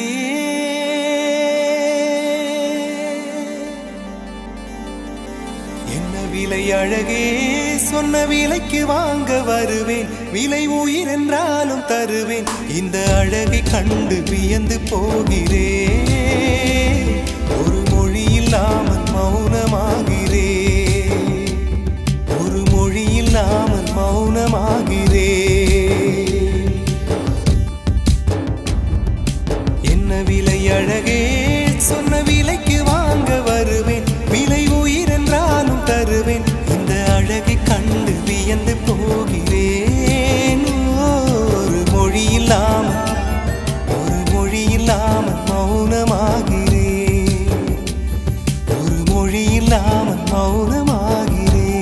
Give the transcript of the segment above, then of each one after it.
என்ன விலை அழகே சொன்ன விலைக்கு வாங்க வருவேன் விலை உயிர் என்றாலும் தருவேன் இந்த அழகை கண்டு வியந்து போகிறேன் ஒரு மொழி இல்லாமல் மௌனமாகிறேன் ஒரு மொழி இல்லாமல் மௌனமாகிறேன் என்ன விலை அழகே சொன்ன விலைக்கு வாங்க வருவேன் விலை உயிர் என்றாலும் தருவேன் இந்த அழகை கண்டு வியந்து போகிறேன் ஒரு மொழி இல்லாமல் ஒரு மொழி இல்லாமல் மௌனமாகிறேன் ஒரு மொழி இல்லாமல் மௌனமாகிறேன்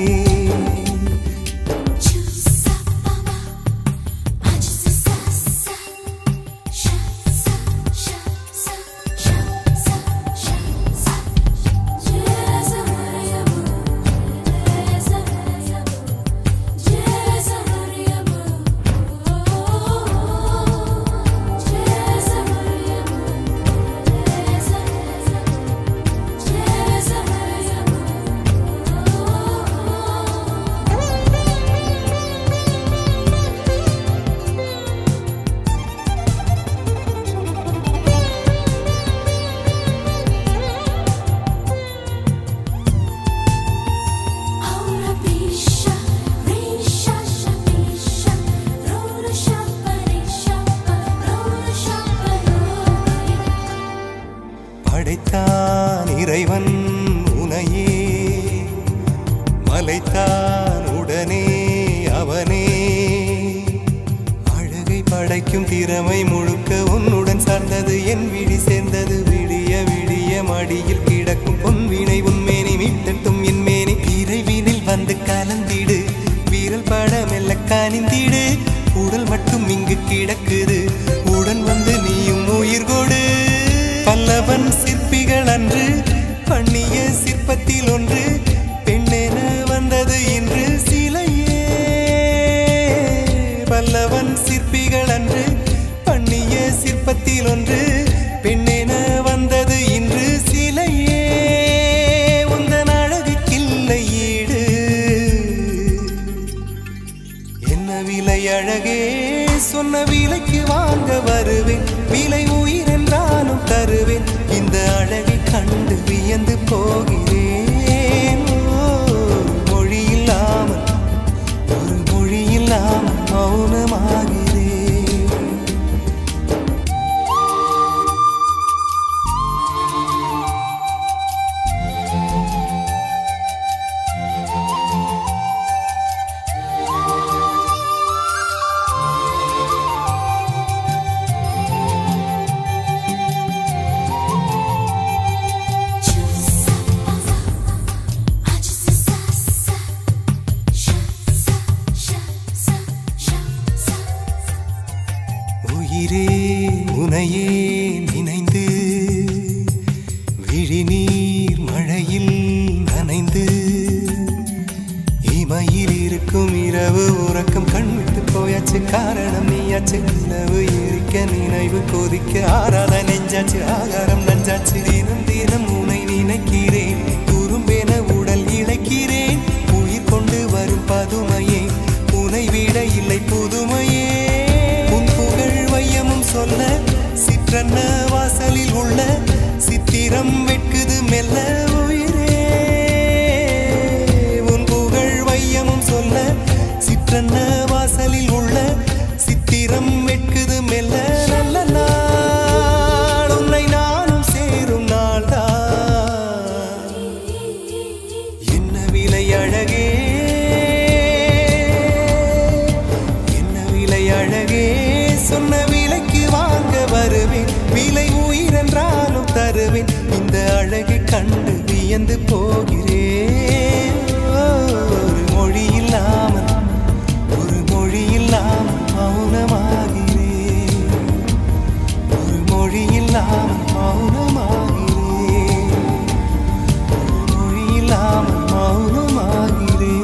படைத்தான் இறைவன் உனையே மலைத்தான் உடனே அவனே அழகை படைக்கும் திறமை முழுக்க உன்னுடன் சார்ந்தது என் விழி சேர்ந்தது விடிய விடிய மடியில் கிடக்கும் பொன்வினை உன்மேனி மீட்டட்டும் என் மேனி இறைவினில் வந்து கலந்திடு வீரல் பட மெல்ல காணிந்திடு உடல் மட்டும் இங்கு கிடக்குது உடன் வந்து நீயும் உயிர் கொடு பல்லவன் சிற்பிகள் அன்று பண்ணிய சிற்பத்தில் ஒன்று பெண்ணென வந்தது இன்று சிலையே பல்லவன் சிற்பிகள் அன்று பண்ணிய சிற்பத்தில் ஒன்று பெண்ணென வந்தது இன்று சிலையே உந்தன் அழகுக்கில்லை ஈடு என்ன விலை அழகே சொன்ன விலைக்கு வாங்க வருவேன் விலை உயிர் என்றாலும் தருவேன் இந்த அழகை கண்டு வியந்து போகிறேன் ஒரு மொழி இல்லாமல் ஒரு மொழி இல்லாமல் மௌனமாகிறேன் உயிரே உனையே நினைந்து விழிநீர் மழையில் நனைந்து இமையில் இருக்கும் இரவு உறக்கம் கண் விட்டு போயாச்சு காரணம் நீயாச்சு நிலவு எரிக்க நினைவு கொதிக்க ஆறாத நெஞ்சாச்சு ஆகாரம் நஞ்சாச்சு தினம் தினம் உனை நினைக்கிறேன் குறும்பென உடல் இழைக்கிறேன் உயிர் கொண்டு வரும் பதுமையே உனை விட இல்லை புதுமையே உன் புகழ் வையமும் சொல்ல சிற்றன்ன வாசலில் உள்ள சித்திரம் வெட்குது மெல்ல உயிரே உன் புகழ் வையமும் சொல்ல சிற்றன்ன வாசலில் உள்ள சித்திரம் வெட்குது மெல்ல நல்ல நாள் உன்னை நானும் சேரும் நாள்தான் என்ன விலை அழகே என்ன விலை அழகே சொன்ன விலைக்கு வாங்க வருவேன் விலை உயிர் என்றாலும் தருவேன் இந்த அழகை கண்டு வியந்து போகிறேன் ஒரு மொழி இல்லாமல் ஒரு மொழி இல்லாமல் மௌனமாகிறேன் ஒரு மொழி இல்லாமல் மௌனமாகிறேன் ஒரு மொழி இல்லாமல் மௌனமாகிறேன்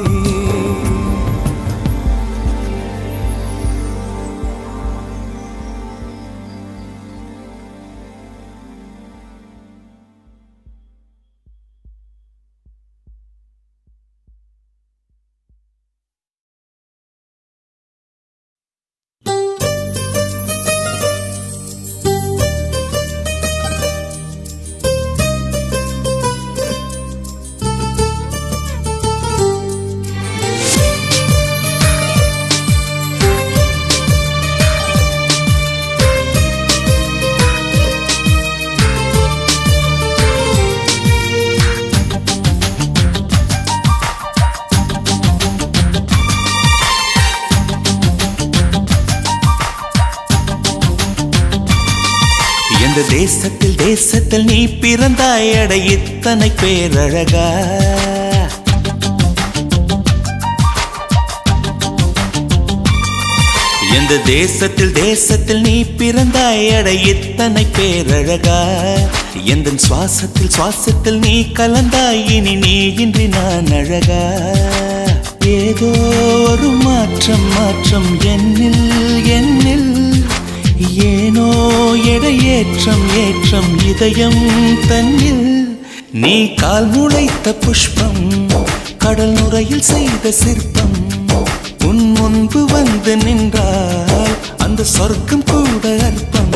எந்த தேசத்தில் தேசத்தில் நீ பிறந்தாய் அட இத்தனை பேரழகா எந்த தேசத்தில் தேசத்தில் நீ பிறந்தாய் அட இத்தனை பேரழகா எந்த சுவாசத்தில் சுவாசத்தில் நீ கலந்தாய் இனி நீ இன்றி நான் அழகா ஏதோ ஒரு மாற்றம் மாற்றம் என்னில் என்னில் ஏனோ எடை ஏற்றம் ஏற்றம் இதயம் தன்னில் நீ கால் முளைத்த புஷ்பம் கடல் நுரையில் செய்த சிற்பம் உன் முன்பு வந்து நின்றால் அந்த சொர்க்கம் கூட அற்பம்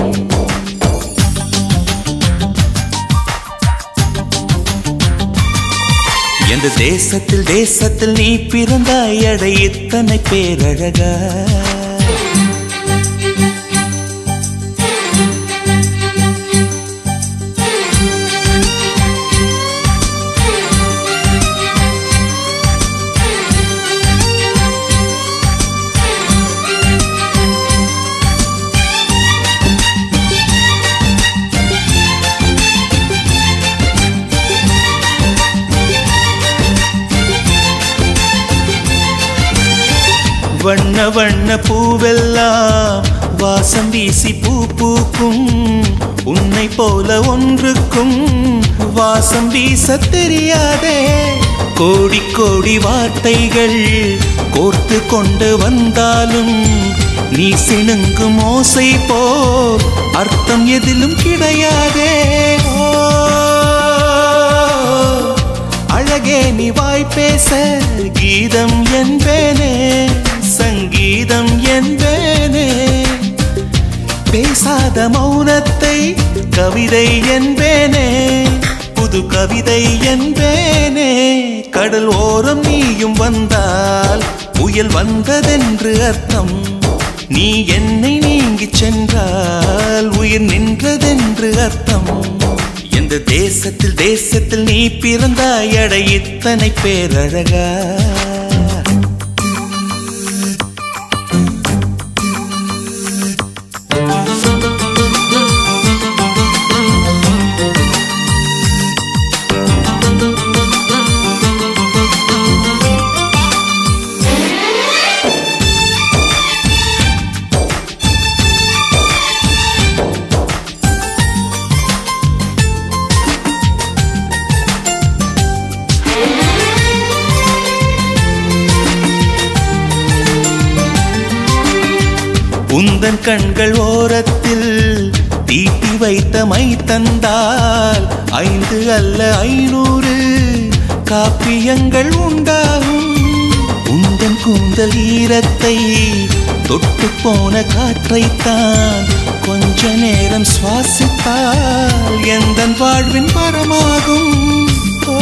எந்த தேசத்தில் தேசத்தில் நீ பிறந்தாய் அட இத்தனை பேரழகா வண்ண வண்ண பூவெல்லாம் வாசம் வீசி பூ பூக்கும் உன்னை போல ஒன்றுக்கும் வாசம் வீச தெரியாதே கோடி கோடி வார்த்தைகள் கோர்த்து கொண்டு வந்தாலும் நீ சிணுங்கும் ஓசை போ அர்த்தம் எதிலும் கிடையாதே ஓ அழகே நீ வாய் பேச கீதம் என்பேனே சங்கீதம் என்பேனே பேசாத மௌனத்தை கவிதை என்பேனே புது கவிதை என்பேனே கடல் ஓரம் நீயும் வந்தால் புயல் வந்ததென்று அர்த்தம் நீ என்னை நீங்கிச் சென்றால் உயிர் நின்றதென்று அர்த்தம் எந்த தேசத்தில் தேசத்தில் நீ பிறந்தாய் அட இத்தனை பேரழகா உந்தன் கண்கள் ஓரத்தில் தீட்டி வைத்த மை தந்தால் ஐந்து அல்ல ஐநூறு காப்பியங்கள் உண்டாகும் உந்தன் கூந்தல் ஈரத்தை தொட்டு போன காற்றைத்தான் கொஞ்ச நேரம் சுவாசித்தால் எந்தன் வாழ்வின் மரமாகும் ஓ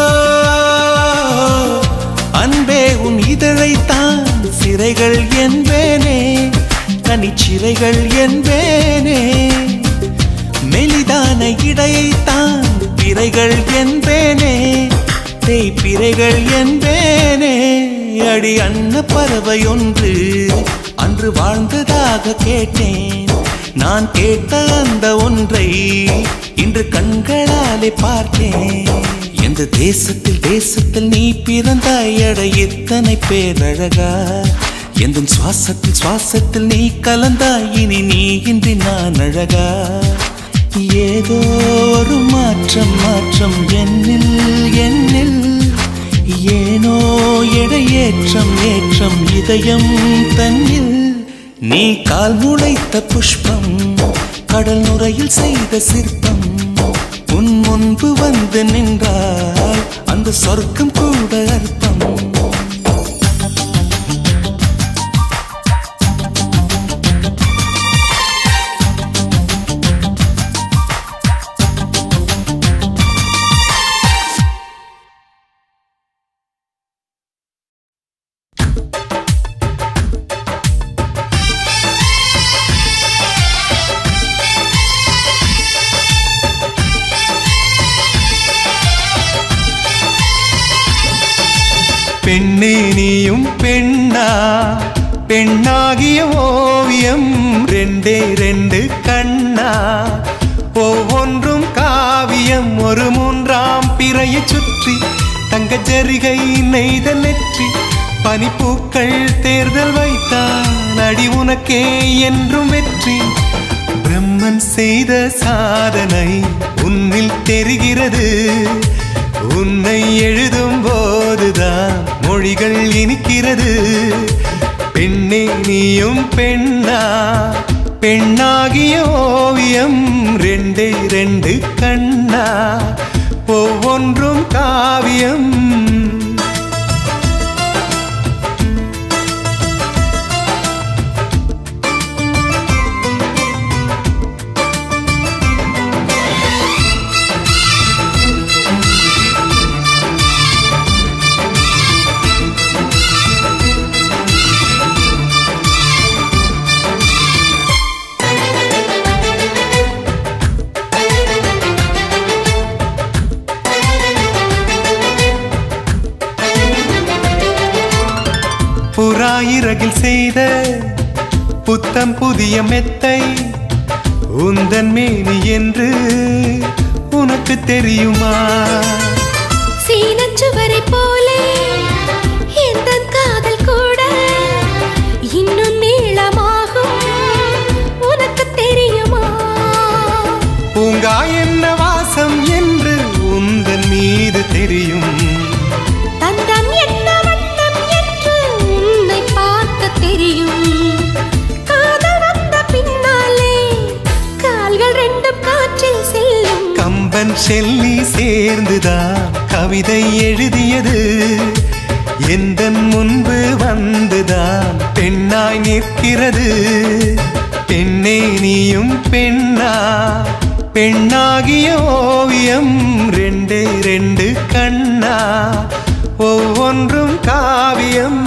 அன்பே உன் இதழைத்தான் சிறைகள் என்பேனே கனிச்சிறைகள் என்பேனே மெலிதான இடையைத்தான் பிறைகள் என்பேனே தேய்பிறைகள் என்பேனே அடி அன்ன பறவை ஒன்று அன்று வாழ்ந்ததாக கேட்டேன் நான் கேட்ட அந்த ஒன்றை இன்று கண்களாலே பார்த்தேன் எந்த தேசத்தில் தேசத்தில் நீ பிறந்தாய் அட இத்தனை பேரழகா எந்த சுவாசத்தில் சுவாசத்தில் நீ கலந்தாய் இனி நீ இன்றி நான் அழகா ஏதோ ஒரு மாற்றம் மாற்றம் என்னில் என்னில் ஏனோ எடை ஏற்றம் ஏற்றம் இதயம் தன்னில் நீ கால் முளைத்த புஷ்பம் கடல் நுரையில் செய்த சிற்பம் உன் முன்பு வந்து நின்றால் அந்த சொர்க்கம் கூட அர்த்தம் பெண்ணே நீயும் பெண்ணா பெண்ணாகிய ஓவியம் ரெண்டே ரெண்டு கண்ணா ஒவ்வொன்றும் காவியம் ஒரு மூன்றாம் பிறையை சுற்றி தங்க ஜரிகை நெய்த நெற்றி பனிப்பூக்கள் தேர்தல் வைத்தான் அடி உனக்கே என்றும் வெற்றி பிரம்மன் செய்த சாதனை உன்னில் தெரிகிறது உன்னை எழுதும் போதுதான் மொழிகள் இனிக்கிறது பெண்ணே நீயும் பெண்ணா பெண்ணாகிய ஓவியம் ரெண்டே ரெண்டு கண்ணா ஒவ்வொன்றும் காவியம் புறாயிரகில் செய்த புத்தம் புதிய மெத்தை உந்தன் மேனி என்று உனக்கு தெரியுமா சீனச்சுவரை போலே இந்த காதல் கூட இன்னும் நீளமாகும் உனக்கு தெரியுமா பூங்கா என்ன வாசம் என்று உந்தன் மீது தெரியும் தந்தம் என்ன வண்ணம் என்று உன்னை பார்க்க தெரியும் காதல் வந்த பின்னாலே கால்கள் ரெண்டும் காற்றில் செல்லும் கம்பன் செல்லி சேர்ந்துதான் கவிதை எழுதியது எந்த முன்பு வந்துதான் பெண்ணாய் நிற்கிறது பெண்ணே நீயும் பெண்ணா பெண்ணாகிய ஓவியம் ரெண்டே ரெண்டு கண்ணா ஒவ்வொன்றும் காவியம்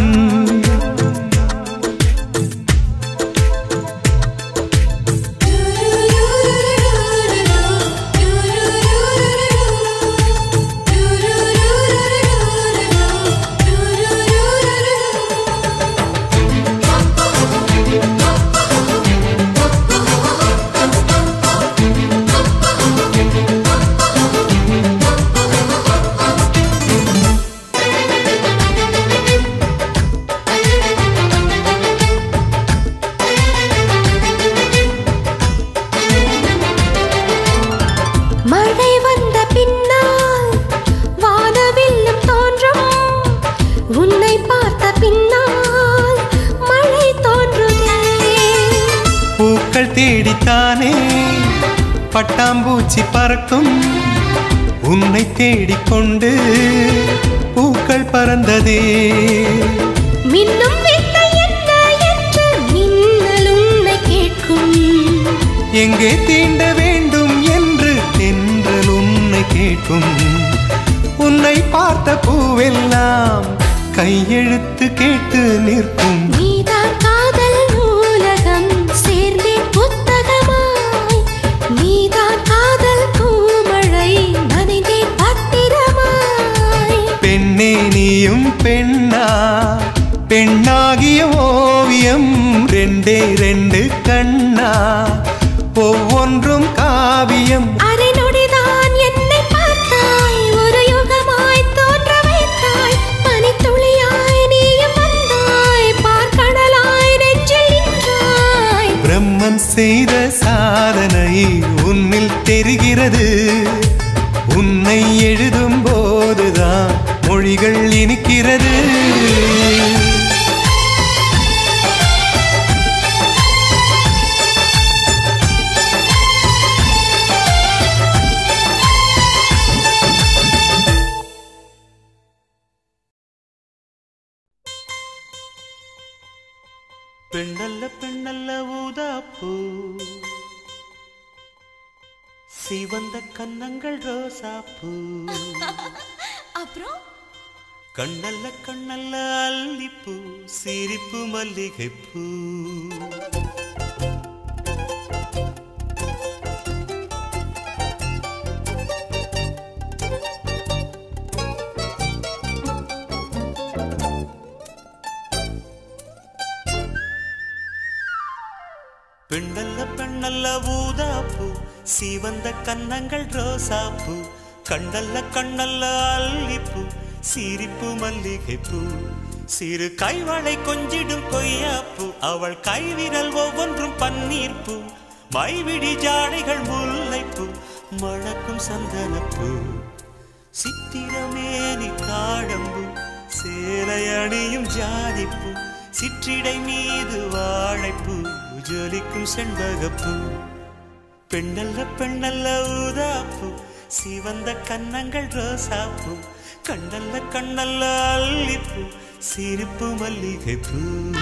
மழை வந்த பின்னால் வானவில்லும் தோன்றும் உன்னை பார்த்த பின்னால் மழை தோன்றுதே பூக்கள் தேடித்தானே பட்டாம்பூச்சி பறக்கும் உன்னை தேடிக்கொண்டு பூக்கள் பறந்ததே மின்னும் வித்தை என்ன என்று மின்னல் உன்னை கேட்கும் எங்கே தீண்ட வேண்டும் என்று தென்றல் உன்னை கேட்கும் உன்னை பார்த்த பூவெல்லாம் கையெழுத்து கேட்டு நிற்கும் நீதான் காதல் நூலகம் சேர்ந்தே புத்தகமாய் நீதான் காதல் பூமழை நனைந்தே பத்திரமாய் பெண்ணே நீயும் பெண்ணா பெண்ணாகிய ஓவியம் ரெண்டே ரெண்டு கண்ணா ஒவ்வொன்றும் காவியம் அரை நொடிதான் என்னை பார்த்தாய் ஒரு யுகமாய் தோன்ற வைத்தாய் பனித்துளியாய் நீயும் வந்தாய் பார்க்கடலாய் நெஞ்சில் நின்றாய் பிரம்மன் செய்த சாதனை உன்னில் தெரிகிறது உன்னை எழுதும் போதுதான் மொழிகள் இனிக்கிறது பெண்ணல்ல பெண்ணல்ல ஊதாப்பூ சிவந்த கன்னங்கள் ரோசாப்பூ அப்புறம் கண்ணல்ல கண்ணல்ல அல்லிப்பூ சிரிப்பு மல்லிகைப்பூ பெண்ணல்ல பெண்ணல்ல ஊதாப்பூ சிவந்த கன்னங்கள் ரோசாப்பூ கண்டல்ல கண்ணல்ல அல்லிப்பூ சிரிப்பு மல்லிகைப்பூ சிறு கைவளை கொஞ்சிடும் கொய்யாப்பூ அவள் கைவிரல் ஒவ்வொன்றும் பன்னீர்ப்பூ மைவிடி ஜாடைகள் முல்லைப்பூ மணக்கும் சந்தனப்பூ சித்திரமேனி காடம்பு சேலை அணியும் ஜாதிப்பூ சிற்றிடை மீது வாழைப்பூ ஜொலிக்கும் செண்பகப்பூ பெண்ணல்ல பெண்ணல்ல ஊதாப்பூ சிவந்த கன்னங்கள் ரோசாப்பூ கண்ணல்ல கண்ணல்ல அல்லிப்பூ சிரிப்பு மல்லிகைப்பூ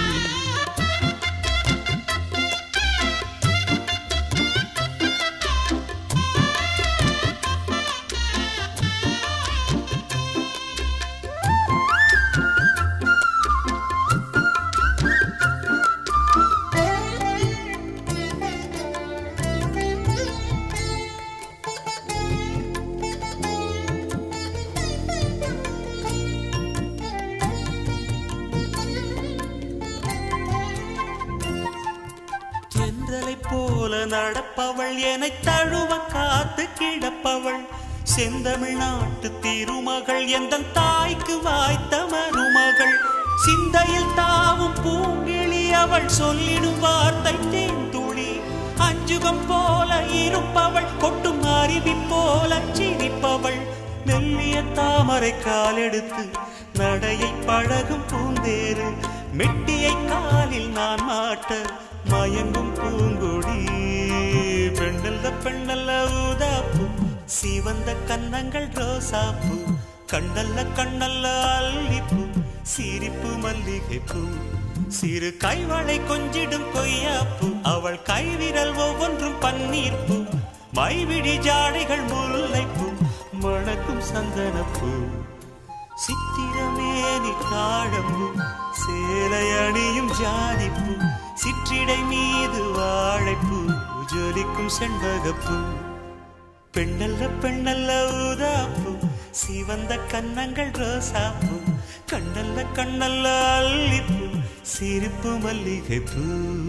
தென்றலை போல நடப்பவள் என்னை தழுவ காத்து கிடப்பவள் செந்தமிழ் நாட்டு திருமகள் எந்த தாய்க்கு வாய்த்த மருமகள் சிந்தையில் தாவும் பூங்கிழி அவள் சொல்லிடும் வார்த்தை தேந்துளி அஞ்சுகம் போல இருப்பவள் கொட்டும் அருவி போல சிரிப்பவள் மெல்லிய தாமரை காலெடுத்து நடையை பழகும் பூந்தேறு மெட்டியை காலில் நான் மாட்ட மயங்கும் பூங்கொடி பெண்ணல்ல பெண்ணல்ல ஊதாப்பூ சிவந்த கன்னங்கள் ரோசாப்பூ கண்ணல்ல கண்ணல்ல அல்லிப்பூ சிரிப்பு மல்லிகைப்பூ சிறு கைவளை கொஞ்சிடும் கொய்யாப்பூ அவள் கைவிரல் ஒவ்வொன்றும் பன்னீர்ப்பூ மைவிடி ஜாடைகள் முல்லைப்பூ மணக்கும் சந்தனப்பூ சித்திரமேனி காடம்பு சேலை அணியும் ஜாதிப்பூ சிற்றிடை மீது வாழைப்பூ ஜொலிக்கும் செண்பகப்பூ பெண்ணல்ல பெண்ணல்ல ஊதாப்பூ சிவந்த கன்னங்கள் ரோசாப்பூ கண்ணல்ல கண்ணல்ல அல்லிப்பூ சிரிப்பு மல்லிகைப்பூ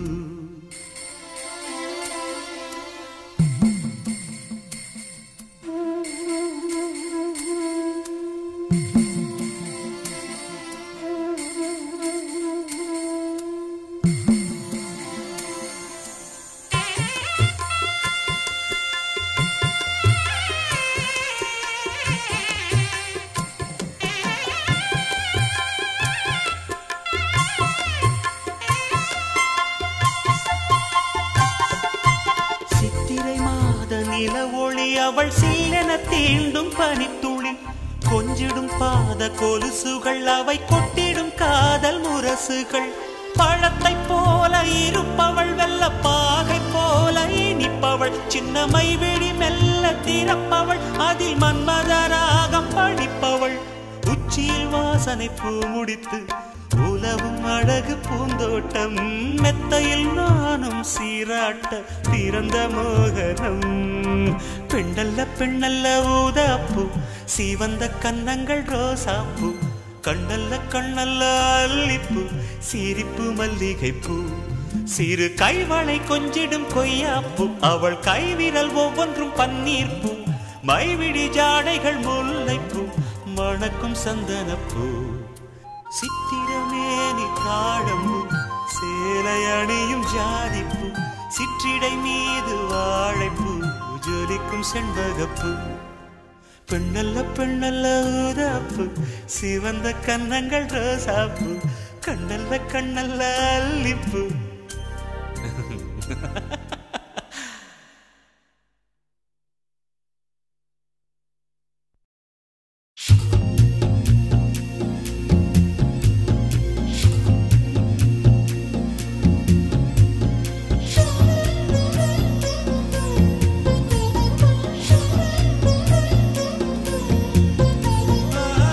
சித்திரை மாத நில ஒளி அவள் சீலென தீண்டும் பனித்துளி கொஞ்சிடும் பாத கொலுசுகள் அவை கொட்டிடும் காதல் முரசுகள் பழத்தை போல இருப்பவள் வெள்ள பாகை போல இனிப்பவள் சின்னமை விழி மெல்ல திறப்பவள் அதில் மன்மதராகம் படிப்பவள் உச்சியில் வாசனை பூ முடித்து உலவும் அழகு பூந்தோட்டம் மெத்தையில் நானும் சீராட்ட பிறந்த மோகனம் பெண்ணல்ல பெண்ணல்ல ஊதாப்பூ சிவந்த கன்னங்கள் ரோசாப்பூ கண்ணல்ல கண்ணல்ல அல்லிப்பூ சிரிப்பு மல்லிகைப்பூ சிறு கைவளை கொஞ்சிடும் கொய்யாப்பூ அவள் கைவிரல் ஒவ்வொன்றும் பன்னீர்ப்பூ மைவிடி ஜாடைகள் முல்லைப்பூ மணக்கும் சந்தனப்பூ சித்திரமேனி காடம்பு சேலை அணியும் ஜாதிப்பூ சிற்றிடை மீது வாழைப்பூ ஜொலிக்கும் செண்பகப்பூ பெண்ணல்ல பெண்ணல்ல ஊதாப்பு சிவந்த கன்னங்கள் ரோசாப்பு கண்ணல்ல கண்ணல்ல அல்லிப்பூ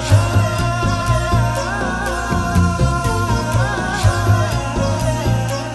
ஆ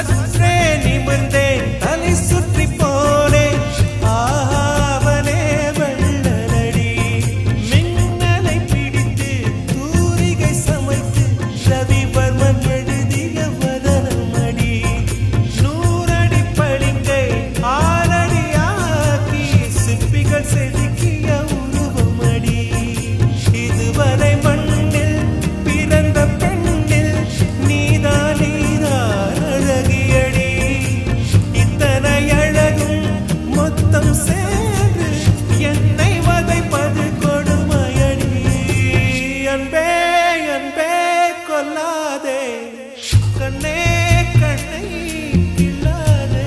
சற்றே நிமிர்ந்தேன் தலை சுற்றி போனேன் ஆவனே வெள்ளனடி மின்னலை பிடித்து தூரிகை சமைத்து ரவிவர்மன் எழுதிய வதனமடி நூறடி பளிங்கை ஆறடியாக்கி சிற்பிகள் செதுக்கிய உருவமடி இதுவரை மண்ணில் பிறந்த பெண்ணில் நீதான் நீதான் அழகியடி இத்தனை அழகும் மொத்தம் சேர்ந்து என்னை வதைப்பது கொடுமையடி அன்பே அன்பே கொல்லாதே கண்ணே கண்ணை கிள்ளாதே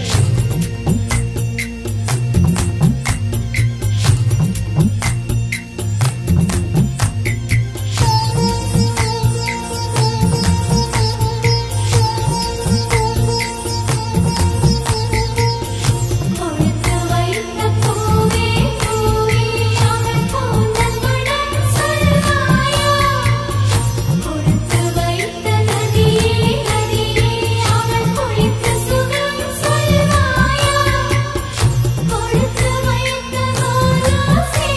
கொடுத்து வைத்த பூவே பூவே அவள் கூந்தல் மணம் சொல்வாயா கொடுத்து வைத்த நதியே நதியே அவள் குளித்த சுகம் சொல்வாயா கொடுத்து வைத்த கோலோசே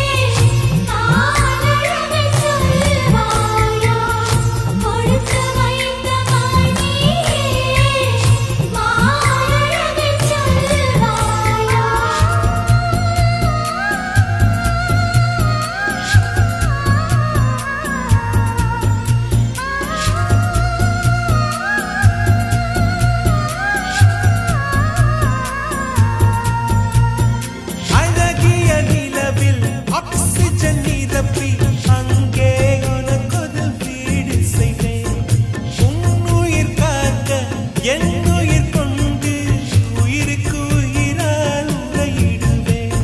ஆனழகை சொல்வாயா கொடுத்து வைத்த மணியே மானழகை சொல்வாயா அழகிய நிலவில் ஆக்சிஜன் நிரப்பி அங்கே உனக்கொரு வீடு செய்வேன் உன்னுயிர் காக்க என் உயிர் கொண்டு உயிருக்கு உயிரால் உரையிடுவேன்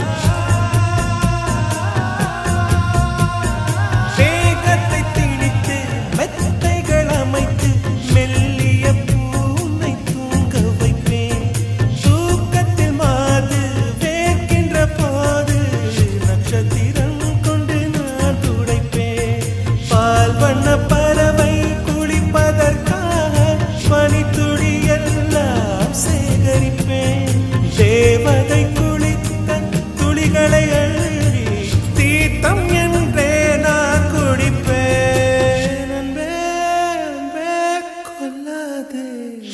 வேகத்தை திணித்து மெத்தைகள் அமைத்து மெல்லிய பூனை தூங்க வைப்பேன் தூக்கத்தில் மாது வேர்க்கின்ற போது நட்சத்திரம் கொண்டு நான் துடைப்பேன் பால் வண்ண பறவை குளிப்பதற்காக பனித்துளி எல்லாம் சேகரிப்பேன் தேவதை குளித்த துளிகளை அள்ளி தீர்த்தம் என்றே நான் குடிப்பேன் அன்பே அன்பே கொல்லாதே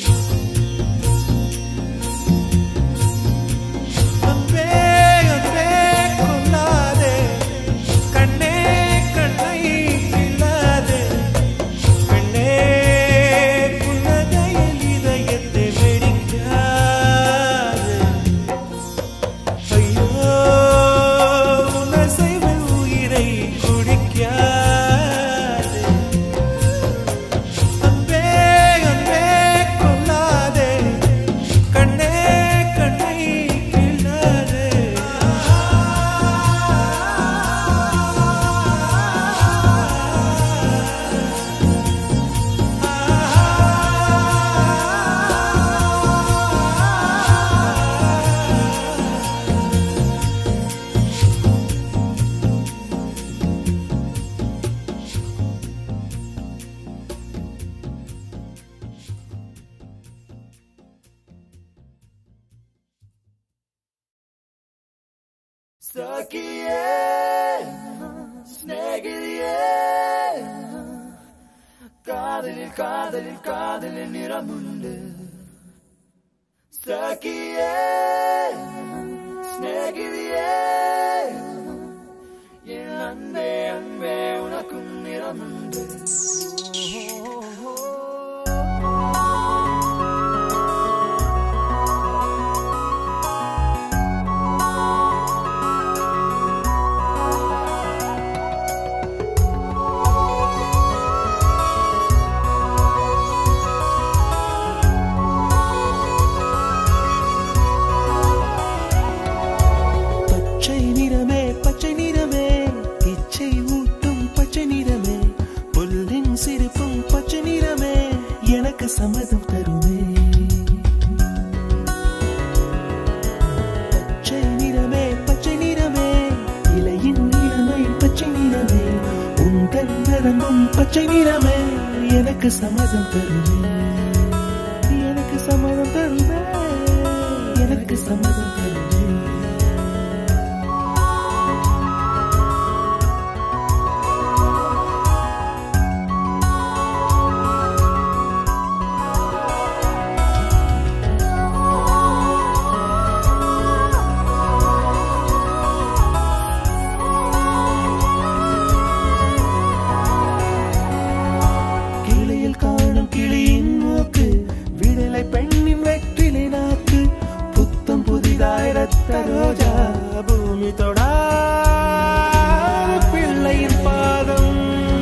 அன்பே அன்பே கொல்லாதே கண்ணே கண்ணை கிள்ளாதே கண்ணே புன்னகையில் இதயத்தை வெடிக்காதே ஐயோ உணர்சைவல் உயிரை குடிக்காதே அன்பே அன்பே கொல்லாதே கண்ணே கண்ணை கிள்ளாதே സഖിയേ സ്നേഹിതയേ കാതലിൽ കാതലിൽ കാതലിൽ നിറമുണ്ട് സഖിയേ സ്നേഹിതയേ என் அன்பே அன்பே உனக்கும் நிறமுண்டு பச்சை நிறமே பச்சை நிறமே இச்சை ஊட்டும் பச்சை நிறமே புல்லின் சிரிப்பும் பச்சை நிறமே எனக்கு சம்மதம் தருமே பச்சை நிறமே பச்சை நிறமே இலையின் நிறமை பச்சை நிறமே உங்கள் நரம்பும் பச்சை நிறமே எனக்கு சம்மதம் தருமே சம்மதம் தருவேன் கிளியில் காணும் கிளியின் மூக்கு விடலை பெண்ணின் வெற்றிலை நாக்கு புத்தம் புதிதாய் ரத்த ரோஜா பூமி தொடா பிள்ளையின் பாதம்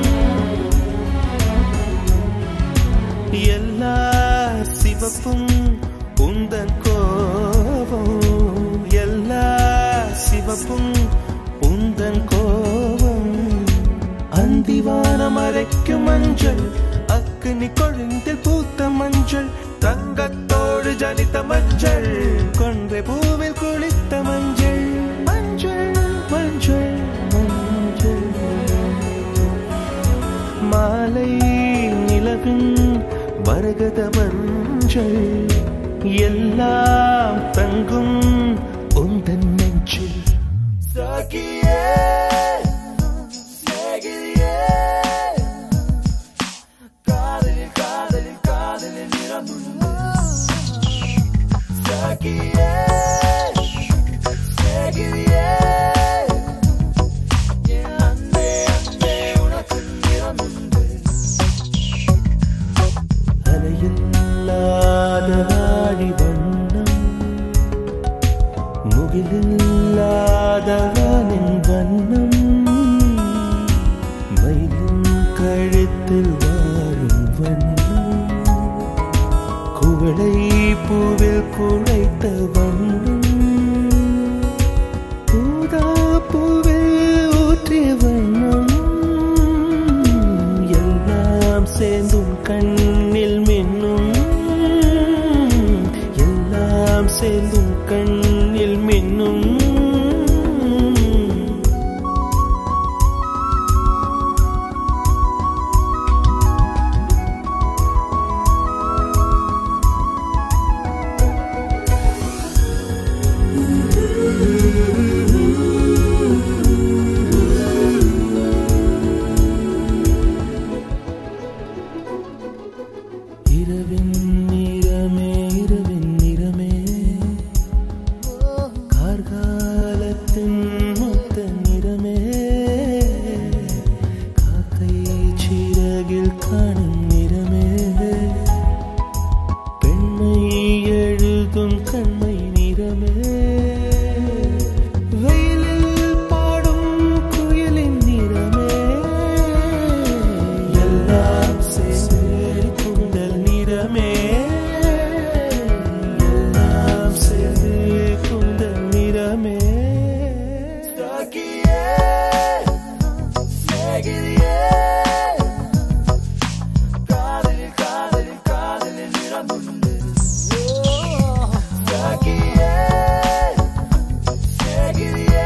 எல்லா சிவப்பும் உந்தன் கோபம் எல்லா சிவப்பும் உந்தன் கோபம் அந்திவானம் அரைக்கும் மஞ்சள் அக்கினி கொழுந்தில் பூத்த மஞ்சள் தங்கத்தோடு ஜனித்த மஞ்சள் கொன்றை பூவில் குளித்த மஞ்சள் மஞ்சள் மஞ்சள் மஞ்சள் மாலை நிலவின் மரகத மஞ்சள் எல்லாம் தங்கும் உந்தன் நெஞ்சில் சாகியே சேகிரியே காதலில் காதலில் காதலில் நிறமுண்டு சாகியே சேகிரியே என் அன்பே அன்பே உனக்கு நிறமுண்டு அலையில்லாத வாடி வண்ணம் முகிலில்லாத வானின் வண்ணம் மயிலின் கழுத்தில் வாழும் வண்ணம் குவளை பூவில் குழைத்த வண்ணம் பூதா பூவில் ஊற்றிய வண்ணம் எல்லாம் சேர்ந்தும் கண்ணில் மின்னும் எல்லாம் சேர்ந்தும் கண்ணில் மின்னும் இரவின் நிறமே இரவின் நிறமே கார்காலத்தின் மொத்த நிறமே காக்கை சிறகில் காணும் நிறமே பெண்மை எழுதும் கண்மை நிறமே வெயிலில் பாடும் குயிலின் நிறமே எல்லாம் சேர்ந்து குண்டல் நிறமே எல்லாம் சேர்ந்து குண்டல் நிறமே சாகியே சேகிரியே காதலில் காதலில் காதலில் நிறமுண்டு சாகியே சேகிரியே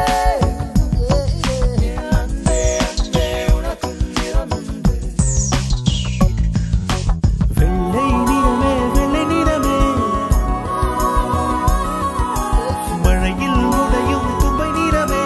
என் அன்பே அன்பே உனக்கு நிறமுண்டு வெள்ளை நிறமே வெள்ளை நிறமே மழையில் உடையும் தும்பை நிறமே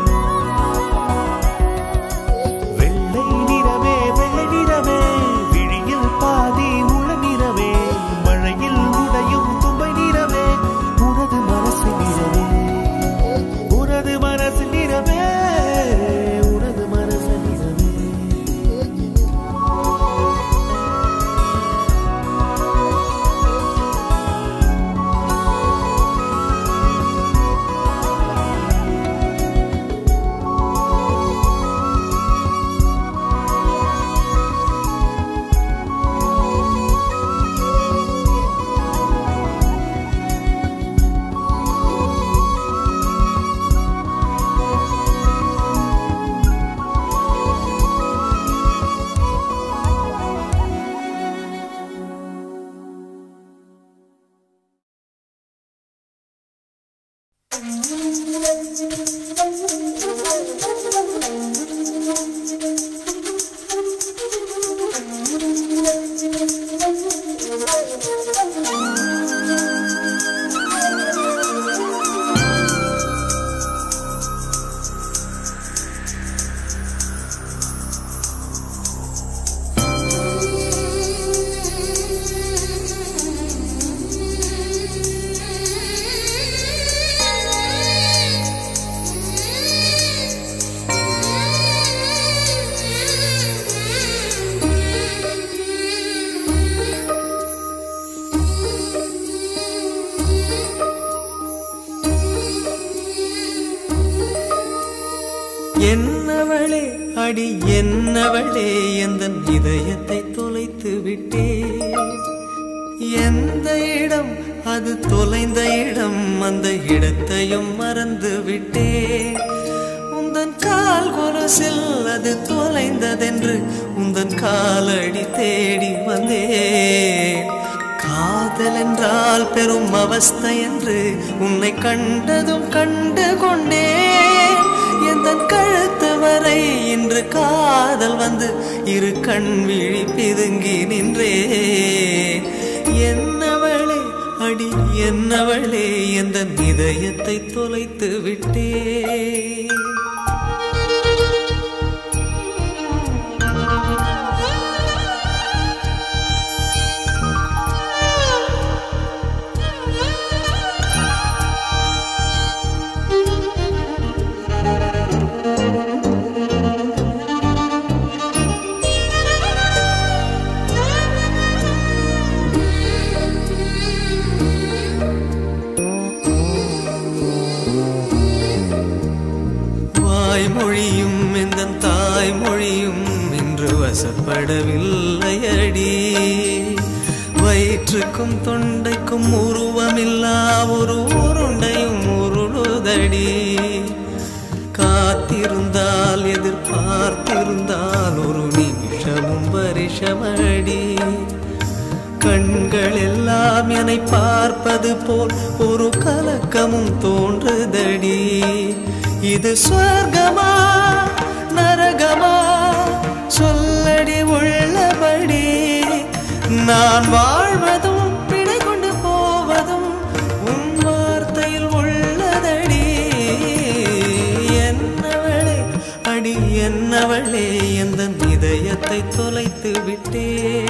வெள்ளை நிறமே வெள்ளை நிறமே விழியில் பாதி உள்ள நிறமே மழையில் உடையும் தும்பை நிறமே உனது மனசு நிறமே உனது மனசு நிறமே உனது மனசு நிறமே Thank you. என்னவளே அடி என்னவளே எந்த இதயத்தை தொலைத்து விட்டே எந்த இடம் அது தொலைந்த இடம் அந்த இடத்தையும் மறந்து விட்டேன் உந்தன் கால் கொலுசில் அது தொலைந்ததென்று உந்தன் காலடி தேடி வந்தேன் காதல் என்றால் பெரும் அவஸ்தை என்று உன்னை கண்டதும் கண்டு கொண்டேன் எந்தன் கழுத்து வரை இன்று காதல் வந்து இரு கண் விழி பிதுங்கி நின்றேன் என்னவளே அடி என்னவளே எந்த இதயத்தை தொலைத்து விட்டேன் வாய்மொழியும் இந்த தாய்மொழியும் இன்று வசப்படவில்லை அடி வயிற்றுக்கும் தொண்டைக்கும் உருவமில்லா ஒரு உருண்டையும் உருளுதடி காத்திருந்தால் எதிர்பார்த்திருந்தால் ஒரு நிமிஷமும் வருஷமடி கண்கள் எல்லாம் என்னை பார்ப்பது போல் ஒரு கலக்கமும் தோன்றுதடி இது சொர்க்கமா நரகமா சொல்லடி உள்ளபடி நான் வாழ்வதும் பிழை கொண்டு போவதும் உன் வார்த்தையில் உள்ளதடி என்னவளே அடி என்னவளே எந்த இதயத்தை தொலைத்து விட்டே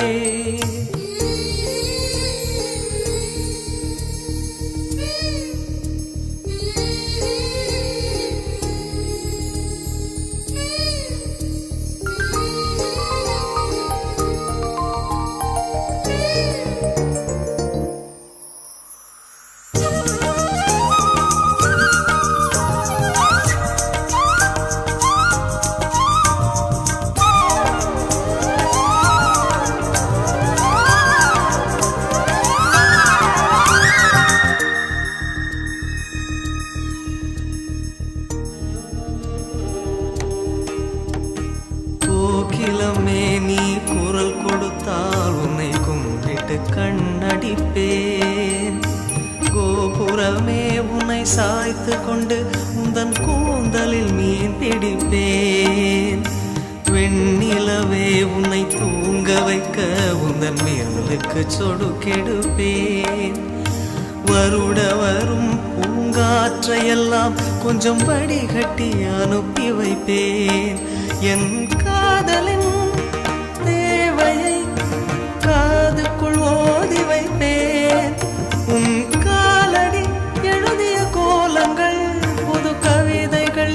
கோகிலமே நீ குரல் கொடுத்தால் உன்னை கும்பிட்டு கண்ணடிப்பேன் கோபுரமே உன்னை சாய்த்து கொண்டு உந்தன் கூந்தலில் மீன் பிடிப்பேன் வெண்ணிலவே உன்னை தூங்க வைக்க உந்தன் மேலுக்கு சொடுக்கெடுப்பேன் வருட வரும் பூங்காற்றையெல்லாம் கொஞ்சம் வடிகட்டி அனுப்பி வைப்பேன் என் காதலின் தேவையை காதுக்குள் ஓதி வைப்பேன் உன் காலடி எழுதிய கோலங்கள் புது கவிதைகள்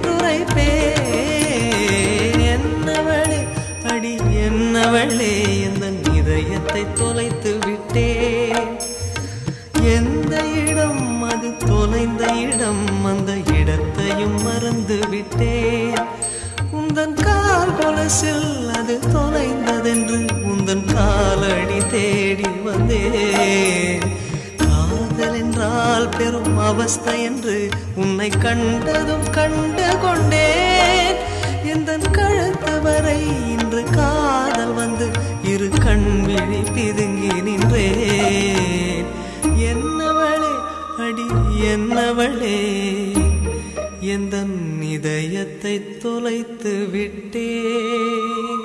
என்றுரைப்பேன் என்னவளே அடி என்னவளே எந்த இதயத்தை தொலைத்து விட்டேன் எந்த இடம் அது தொலைந்த இடம் அந்த இடத்தையும் மறந்து விட்டேன் உந்தன் கால் கொலசில் அது தொலைந்ததென்று உந்தன் காலடி தேடி வந்தேன் காதல் என்றால் பெரும் அவஸ்தை என்று உன்னை கண்டதும் கண்டு கொண்டேன் எந்த கழுத்து வரை இன்று காதல் வந்து இரு கண் விழி பிதுங்கி நின்றேன் என்னவளே அடி என்னவளே எந்த இதயத்தை தொலைத்து விட்டேன்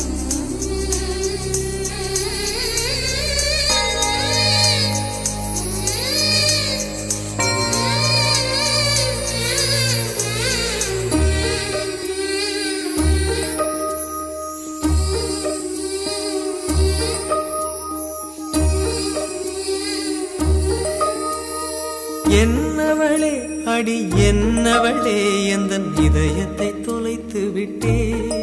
Thank you. அடி என்னவளே எந்த இதயத்தை தொலைத்து விட்டே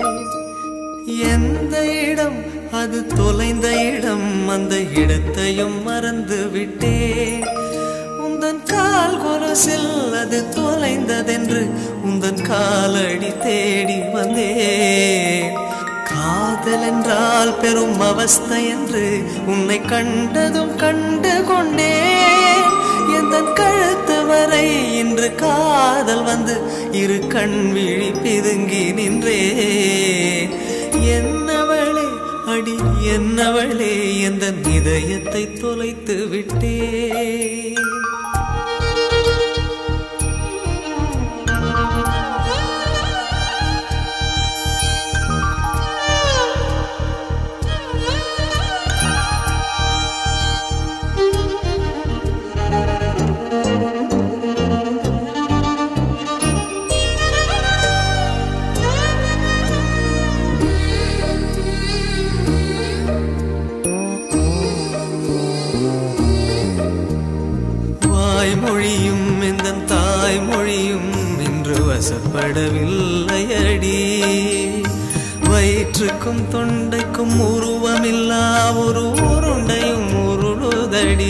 எந்த இடம் அது தொலைந்த இடம் அந்த இடத்தையும் மறந்து விட்டேன் உந்தன் கால் கொலுசில் அது தொலைந்ததென்று உந்தன் காலடி தேடி வந்தேன் காதல் என்றால் பெரும் அவஸ்தை என்று உன்னை கண்டதும் கண்டு கொண்டேன் எந்தன் கழுத்து வரை இன்று காதல் வந்து இரு கண் விழி பிதுங்கி நின்றேன் என்னவளே அடி என்னவளே எந்த இதயத்தை தொலைத்து விட்டேன் வாய்மொழியும் இந்த தாய்மொழியும் இன்று வசப்படவில்லையடி வயிற்றுக்கும் தொண்டைக்கும் உருவமில்லா ஒரு உருண்டையும் உருளுதடி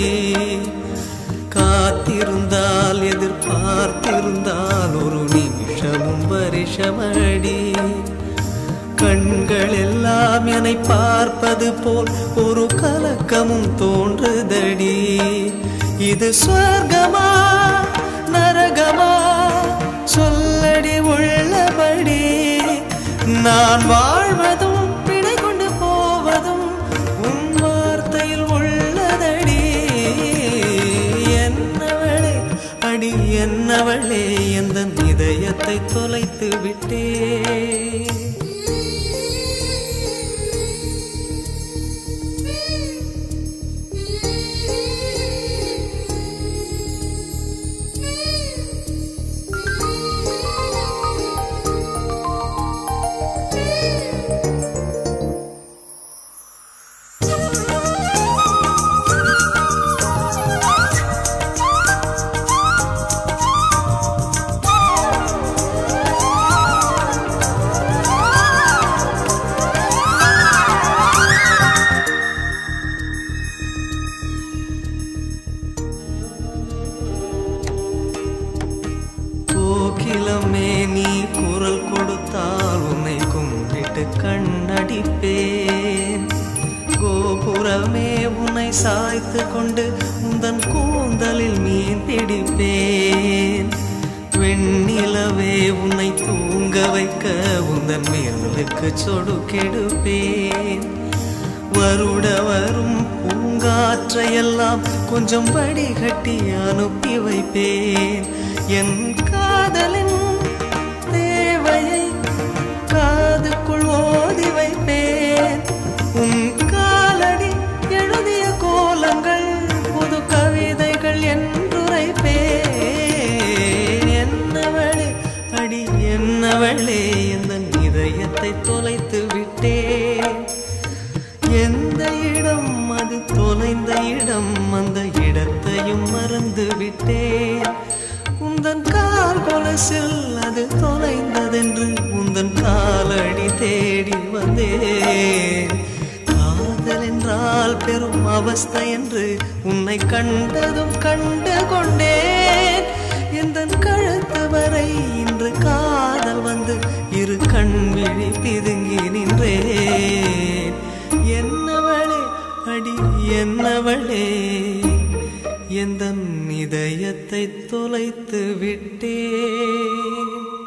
காத்திருந்தால் எதிர்பார்த்திருந்தால் ஒரு நிமிஷமும் வருஷமடி கண்கள் எல்லாம் என்னை பார்ப்பது போல் ஒரு கலக்கமும் தோன்றுதடி இது சொர்க்கமா நரகமா சொல்லடி உள்ளபடி நான் வாழ்வதும் பிழை கொண்டு போவதும் உன் வார்த்தையில் உள்ளதடி என்னவளே அடி என்னவளே எந்த இதயத்தை தொலைத்து விட்டே கோகிலமே நீ குரல் கொடுத்தால் உன்னை கும்பிட்டு கண்ணடிப்பேன் கோபுரமே உன்னை சாய்த்து கொண்டு உந்தன் கூந்தலில் மீன் பிடிப்பேன் வெண்ணிலவே உன்னை தூங்க வைக்க உந்தன் மேலுக்கு சொடுக்கெடுப்பேன் வருட வரும் பூங்காற்றையெல்லாம் கொஞ்சம் வடிகட்டி அனுப்பி வைப்பேன் என் காதலின் தேவையை காதுக்குள் ஓதி வைப்பேன் உன் காலடி எழுதிய கோலங்கள் புது கவிதைகள் என்றுரைப்பேன் என்னவளே அடி என்னவளே எந்த இதயத்தை தொலைத்து விட்டேன் எந்த இடம் அது தொலைந்த இடம் அந்த இடத்தையும் மறந்து விட்டேன் உந்தன் கால் கொலசில் அது தொலைந்ததென்று உந்தன் காலடி தேடி வந்தேன் காதல் என்றால் பெரும் அவஸ்தை என்று உன்னை கண்டதும் கண்டு கொண்டேன் எந்த கழுத்து வரை இன்று காதல் வந்து இரு கண் விழி பிதுங்கி நின்றேன் என்னவளே அடி என்னவளே எந்த இதயத்தை தொலைத்து விட்டேன்